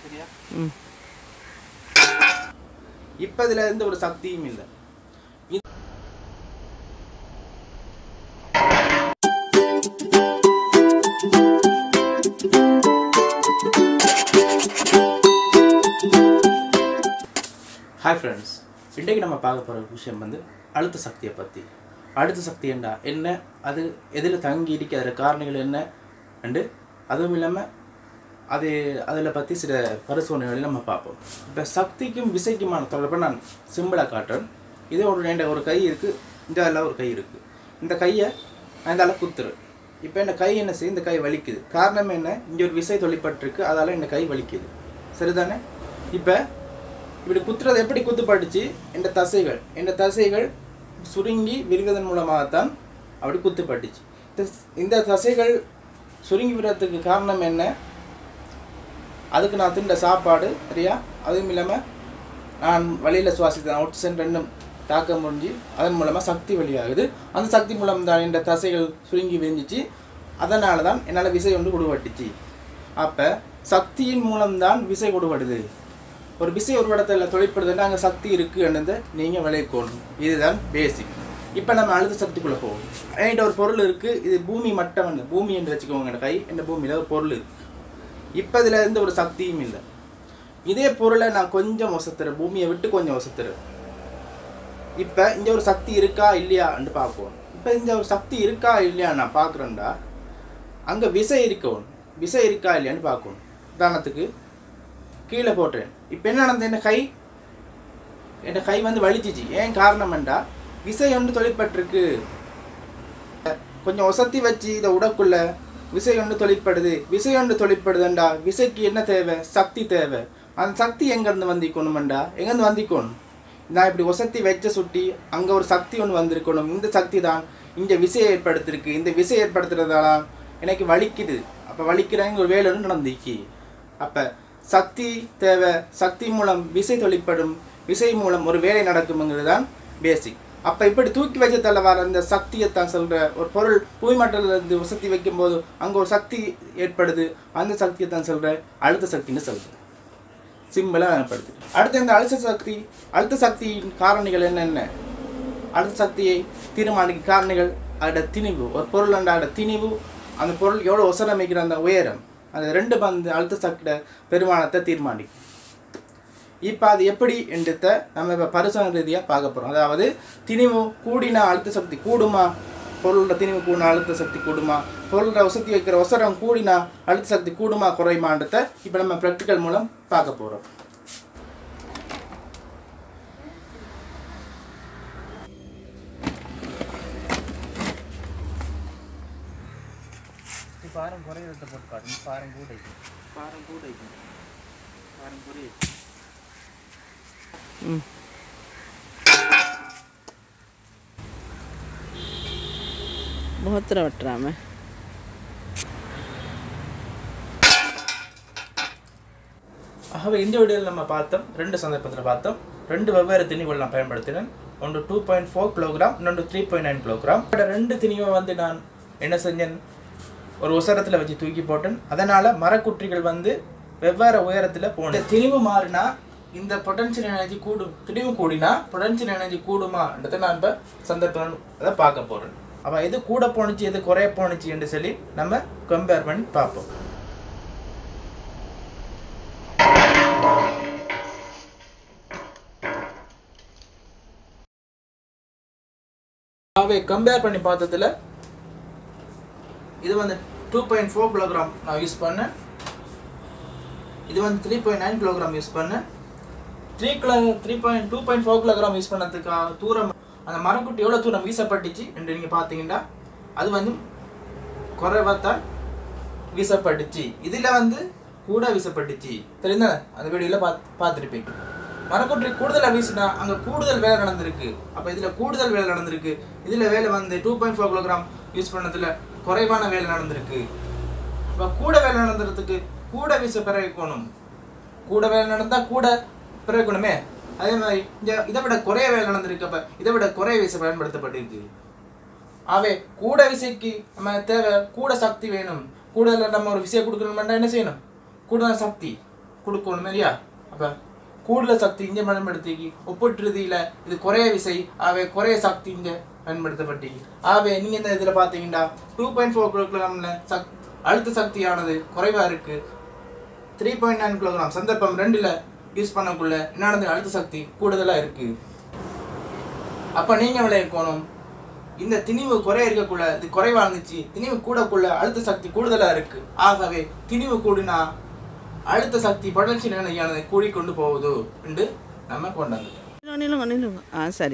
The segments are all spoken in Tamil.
சரியா ம் இப்போ இதில் எந்த ஒரு சக்தியும் இல்லை ஹாய் ஃப்ரெண்ட்ஸ் இன்றைக்கு நம்ம பார்க்க போகிற விஷயம் வந்து அழுத்த சக்தியை பற்றி அழுத்த சக்தி என்ன என்ன அது எதில் தங்கி இருக்கு அதில் காரணிகள் என்ன அண்டு அதுவும் இல்லாமல் அது அதில் பற்றி சில பரிசோதனைகளை நம்ம பார்ப்போம் இப்போ சக்திக்கும் விசைக்குமான தொடர்பை நான் சிம்பிளாக காட்டுறேன் இதே ஒரு ரெண்டு ஒரு கை இருக்குது இந்த அதில் ஒரு கை இருக்குது இந்த கையை அந்தால குத்துரு இப்போ இந்த கை என்ன செய்யும் இந்த கை வலிக்குது காரணம் என்ன இங்கே ஒரு விசை தொழிற்பட்டிருக்கு அதால் இந்த கை வலிக்குது சரிதானே இப்போ இப்படி குத்துறது எப்படி குத்துப்பட்டுச்சு இந்த தசைகள் இந்த தசைகள் சுருங்கி விரிவதன் மூலமாகத்தான் அப்படி குத்துப்பட்டுச்சு இந்த- இந்த தசைகள் சுருங்கி விடுறதுக்கு காரணம் என்ன அதுக்கு நான் தின்ற சாப்பாடு சரியா அதுவும் இல்லாமல் நான் வழியில் சுவாசித்த ஆக்சிஜன் ரெண்டும் தாக்க முடிஞ்சு அதன் மூலமாக சக்தி வெளியாகுது அந்த சக்தி மூலம் தான் இந்த தசைகள் சுருங்கி விரிஞ்சிச்சு அதனால தான் என்னால் விசை ஒன்று கொடுபட்டுச்சு அப்போ சக்தியின் மூலம்தான் விசை கொடுபடுது ஒரு விசை ஒரு இடத்துல தொழிற்படுதுன்னா அங்கே சக்தி இருக்குன்றதை நீங்கள் விளைவிக்கணும் இதுதான் பேசிக் இப்போ நம்ம அழுத்த சக்திக்குள்ளே போவோம் என்கிட்ட ஒரு பொருள் இருக்குது இது பூமி மட்டம் வந்து பூமி என்று வச்சுக்கோங்க இந்த கை இந்த பூமியில் ஒரு பொருள் இருக்கு இப்போ இதில் எந்த ஒரு சக்தியும் இல்லை இதே பொருளை நான் கொஞ்சம் வசத்துறேன் பூமியை விட்டு கொஞ்சம் வசத்துறேன் இப்போ இங்கே ஒரு சக்தி இருக்கா இல்லையான்னு பார்ப்போம் இப்போ இந்த ஒரு சக்தி இருக்கா இல்லையா நான் பார்க்குறேன்டா அங்கே விசை இருக்கணும் விசை இருக்கா இல்லையான்னு பார்க்கணும் உதாரணத்துக்கு கீழே போட்டேன் இப்போ என்ன நடந்தது என்ன கை என் கை வந்து வலிச்சிச்சு ஏன் காரணம்டா விசை ஒன்று தொழிற்பட்டிருக்கு கொஞ்சம் ஒசத்தி வச்சு இதை உடக்குள்ள விசை ஒன்று தொழிற்படுது விசை ஒன்று தொழிற்படுதுண்டா விசைக்கு என்ன தேவை சக்தி தேவை அந்த சக்தி எங்கேருந்து வந்திக்கணுமெண்டா எங்கேருந்து வந்திக்கணும் நான் இப்படி ஒசத்தி வச்ச சுட்டி அங்கே ஒரு சக்தி ஒன்று வந்திருக்கணும் இந்த சக்தி தான் இங்கே விசை ஏற்படுத்திருக்கு இந்த விசை ஏற்படுத்துறதால எனக்கு வலிக்குது அப்போ வலிக்கிறாங்க ஒரு வேலை ஒன்று நடந்துச்சு அப்போ சக்தி தேவை சக்தி மூலம் விசை தொழிற்படும் விசை மூலம் ஒரு வேலை நடக்கும்ங்கிறது தான் பேசிக் அப்போ இப்படி தூக்கி வச்ச தள்ள வர அந்த சக்தியை தான் சொல்கிற ஒரு பொருள் புவிமட்டத்தில் இருந்து உசத்தி வைக்கும்போது அங்கே ஒரு சக்தி ஏற்படுது அந்த சக்தியை தான் சொல்கிற அழுத்த சக்தின்னு சொல்கிறேன் சிம்பிளாக ஏற்படுது அடுத்து இந்த அழுத்த சக்தி அழுத்த சக்தியின் காரணிகள் என்னென்ன அழுத்த சக்தியை தீர்மானிக்கும் காரணிகள் அதோட திணிவு ஒரு பொருள் அதோட திணிவு அந்த பொருள் எவ்வளோ ஒசரமைக்கிற அந்த உயரம் அந்த ரெண்டு பந்து அழுத்த சக்தியோட பெருமானத்தை தீர்மானிக்கும் இப்போ அது எப்படி என்றத நம்ம இப்போ பரிசோதனை ரீதியாக பார்க்க போகிறோம் அதாவது திணிவு கூடின அழுத்த சக்தி கூடுமா பொருளோட திணிவு கூடின அழுத்த சக்தி கூடுமா பொருளோட உசத்தி வைக்கிற ஒசரம் கூடினா அழுத்த சக்தி கூடுமா குறையுமான்றத இப்போ நம்ம ப்ராக்டிக்கல் மூலம் பார்க்க போகிறோம் பாரம் குறையிறத போட்டு காட்டு பாரம் கூட பாரம் கூட பாரம் குறையுது ம் முகத்தில் வெட்டுறாம ஆகவே இந்த வீடியோவில் நம்ம பார்த்தோம் ரெண்டு சந்தர்ப்பத்தில் பார்த்தோம் ரெண்டு வெவ்வேறு திணிவுகள் நான் பயன்படுத்தினேன் ஒன்று டூ பாயிண்ட் ஃபோர் கிலோகிராம் இன்னொன்று த்ரீ பாயிண்ட் நைன் கிலோகிராம் ரெண்டு திணிவை வந்து நான் என்ன செஞ்சேன் ஒரு உசரத்தில் வச்சு தூக்கி போட்டேன் அதனால் மரக்குற்றிகள் வந்து வெவ்வேறு உயரத்தில் போனேன் இந்த திணிவு மாறினா இந்த பொட்டன்ஷியல் எனர்ஜி கூடும் திணிவு கூடினா பொட்டன்ஷியல் எனர்ஜி கூடுமான்றதை நான் இப்போ சந்தர்ப்பம் அதை பார்க்க போகிறேன் அப்போ எது கூட போணுச்சு எது குறைய போணுச்சு என்று சொல்லி நம்ம கம்பேர் பண்ணி பார்ப்போம் அவை கம்பேர் பண்ணி பார்த்ததுல இது வந்து டூ பாயிண்ட் ஃபோர் கிலோகிராம் நான் யூஸ் பண்ணேன் இது வந்து three point nine kilogram use பண்ணேன் three kilo three point two point four kilogram use பண்ணதுக்கு தூரம் அந்த மரக்குட்டி எவ்வளோ தூரம் வீசப்பட்டுச்சு என்று நீங்கள் பார்த்தீங்கன்னா அது வந்து குறைவாத்தான் வீசப்பட்டுச்சு இதில் வந்து கூட வீசப்பட்டுச்சு தெரியுதா அந்த வீடியோவில் பார்த்து பார்த்துருப்பீங்க மரக்குற்றி கூடுதலாக வீசினா அங்கே கூடுதல் வேலை நடந்திருக்கு அப்போ இதில் கூடுதல் வேலை நடந்திருக்கு இதில் வேலை வந்து two point four kilogram use பண்ணதில் குறைவான வேலை நடந்திருக்கு அப்போ கூட வேலை நடந்துறதுக்கு கூட வீச பிறக்கணும் கூட வேலை நடந்தால் கூட பிறக்கணுமே அதே மாதிரி இந்த இதை விட குறைய வேலை நடந்திருக்கு அப்போ இதை விட குறைய வீச பயன்படுத்தப்பட்டிருக்கு ஆவே கூட விசைக்கு நம்ம தேவை கூட சக்தி வேணும் கூடுதல் நம்ம ஒரு விசையை கொடுக்கணும்னா என்ன செய்யணும் கூடுதல் சக்தி கொடுக்கணும் இல்லையா அப்போ கூடுதல் சக்தி இங்கே பயன்படுத்தி ஒப்பிட்டு ரீதியில் இது குறைய விசை ஆகவே குறைய சக்தி இங்கே பயன்படுத்தப்பட்டி ஆகவே நீங்கள் இந்த இதில் பார்த்தீங்கன்னா டூ பாயிண்ட் ஃபோர் கிலோகிராமில் சக் அழுத்த சக்தியானது குறைவாக இருக்குது த்ரீ பாயிண்ட் நைன் கிலோகிராம் சந்தர்ப்பம் ரெண்டில் யூஸ் பண்ணக்குள்ள என்னது அழுத்த சக்தி கூடுதலாக இருக்குது அப்போ நீங்கள் விளைவிக்கணும் இந்த திணிவு குறைய இருக்கக்குள்ள இது குறைவா இருந்துச்சு திணிவு கூடக்குள்ள அழுத்த சக்தி கூடுதலாக இருக்கு ஆகவே திணிவு கூடினா அழுத்த சக்தி பொட்டன்ஷியல் எனர்ஜியானது கூடிக்கொண்டு போகுது என்று நம்ம கொண்டாந்து நில்லுங்க நில்லுங்க நில்லுங்க ஆ சரி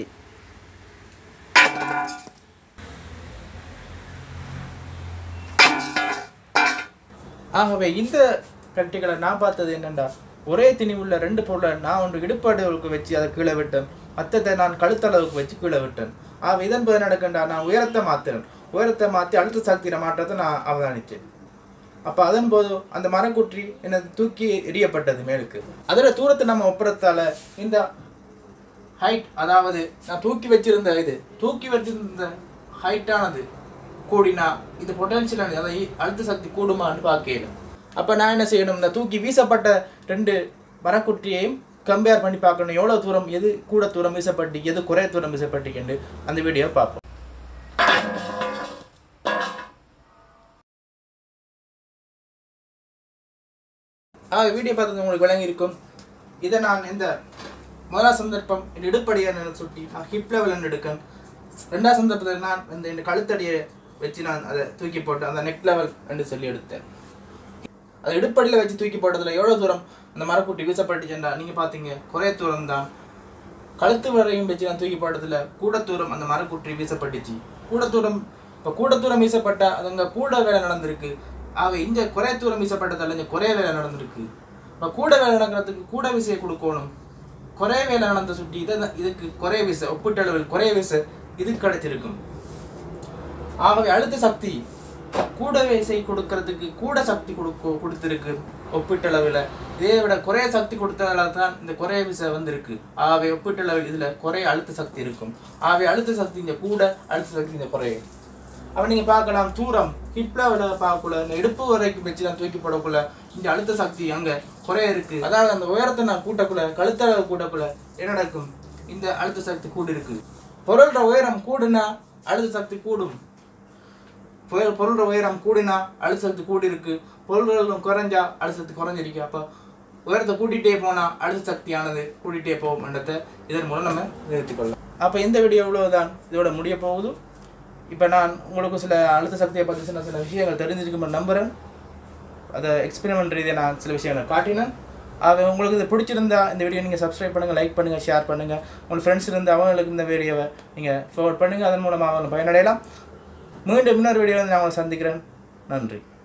ஆகவே இந்த கட்டிகளை நான் பார்த்தது என்னண்டா ஒரே திணிவுள்ள ரெண்டு பொருளை நான் ஒன்று இடுப்பாடுகளுக்கு வச்சு அதை கீழே விட்டேன் மற்றதை நான் கழுத்தளவுக்கு வச்சு கீழே விட்டேன் ஆக இதன் போது நடக்கண்டா நான் உயரத்தை மாத்துறேன் உயரத்தை மாற்றி அழுத்த சக்தியில மாற்றத்தை நான் அவதானிச்சேன் அப்போ அதன் போது அந்த மரக்குற்றி எனது தூக்கி எரியப்பட்டது மேலுக்கு அதோட தூரத்தை நம்ம ஒப்புறத்தால இந்த ஹைட் அதாவது நான் தூக்கி வச்சிருந்த இது தூக்கி வச்சிருந்த ஹைட்டானது கூடினா இது பொட்டன்ஷியல் அதாவது அழுத்த சக்தி கூடுமான்னு பார்க்கல அப்போ நான் என்ன செய்யணும் இந்த தூக்கி வீசப்பட்ட ரெண்டு மரக்குட்டியையும் கம்பேர் பண்ணி பார்க்கணும் எவ்வளோ தூரம் எது கூட தூரம் வீசப்பட்டு எது குறைய தூரம் வீசப்பட்டுக்கண்டு அந்த வீடியோ பார்ப்போம் ஆ வீடியோ பார்த்தது உங்களுக்கு விளங்கி இருக்கும் இதை நான் இந்த முதலாம் சந்தர்ப்பம் என் இடுப்படியை சுட்டி நான் ஹிப் லெவலில் எடுக்கேன் ரெண்டாம் சந்தர்ப்பத்தில் நான் இந்த இந்த கழுத்தடியை வச்சு நான் அதை தூக்கி போட்டு அந்த நெக் லெவல் என்று சொல்லி எடுத்தேன் அது இடுப்படியில் வச்சு தூக்கி போட்டதுல எவ்வளோ தூரம் அந்த மரக்குட்டி வீசப்பட்டுச்சுண்டா நீங்கள் பார்த்தீங்க குறைய தூரம் தான் கழுத்து வரையும் வச்சு நான் தூக்கி போட்டதுல கூட தூரம் அந்த மரக்குட்டி வீசப்பட்டுச்சு கூட தூரம் இப்போ கூட தூரம் வீசப்பட்ட அது அங்கே கூட வேலை நடந்திருக்கு ஆக இங்கே குறைய தூரம் வீசப்பட்டதால இங்கே குறைய வேலை நடந்திருக்கு இப்போ கூட வேலை நடக்கிறதுக்கு கூட விசையை கொடுக்கணும் குறைய வேலை நடந்த சுட்டி இதை இதுக்கு குறைய விசை ஒப்பீட்டளவில் குறைய விசை இதுக்கு கிடைச்சிருக்கும் ஆகவே அழுத்த சக்தி கூட விசை கொடுக்கறதுக்கு கூட சக்தி கொடுக்க கொடுத்துருக்கு ஒப்பீட்டளவில் இதை விட குறைய சக்தி கொடுத்ததால தான் இந்த குறைய விசை வந்திருக்கு ஆகவே ஒப்பீட்டளவில் இதில் குறைய அழுத்த சக்தி இருக்கும் ஆகவே அழுத்த சக்தி இந்த கூட அழுத்த சக்தி இந்த குறைய அப்போ நீங்கள் பார்க்கலாம் தூரம் ஹிப் லெவலில் பார்க்கக்குள்ள இந்த இடுப்பு வரைக்கும் வச்சு நான் தூக்கி போடக்குள்ள இந்த அழுத்த சக்தி அங்கே குறைய இருக்கு அதாவது அந்த உயரத்தை நான் கூட்டக்குள்ள கழுத்தளவு கூட்டக்குள்ள என்ன நடக்கும் இந்த அழுத்த சக்தி கூடு இருக்கு பொருள்ற உயரம் கூடுனா அழுத்த சக்தி கூடும் பொருள் பொருளோட உயரம் கூடினா அழுத்த சக்தி கூடி இருக்கு பொருள்களும் குறைஞ்சா அழுத்த சக்தி குறைஞ்சிருக்கு அப்போ உயரத்தை கூட்டிகிட்டே போனால் அழுத்த சக்தியானது கூட்டிகிட்டே போகும் என்றதை இதன் மூலம் நம்ம நிறுத்திக்கொள்ளலாம் அப்போ இந்த வீடியோ இவ்வளவுதான் இதோட முடிய போகுது இப்போ நான் உங்களுக்கு சில அழுத்த சக்தியை பற்றி சில சில விஷயங்கள் தெரிஞ்சிருக்கும் நம்புகிறேன் அதை எக்ஸ்பெரிமெண்ட் ரீதியாக நான் சில விஷயங்களை காட்டினேன் அது உங்களுக்கு இது பிடிச்சிருந்தா இந்த வீடியோ நீங்கள் சப்ஸ்கிரைப் பண்ணுங்கள் லைக் பண்ணுங்கள் ஷேர் பண்ணுங்கள் உங்கள் ஃப்ரெண்ட்ஸ் இருந்து அவங்களுக்கு இந்த வீடியோவை நீங்கள் ஃபார்வர்ட் பண்ணுங்கள் அதன் மூலமாக அவங்க பயனடையலாம் மீண்டும் இன்னொரு வீடியோவில் நான் உங்களை சந்திக்கிறேன் நன்றி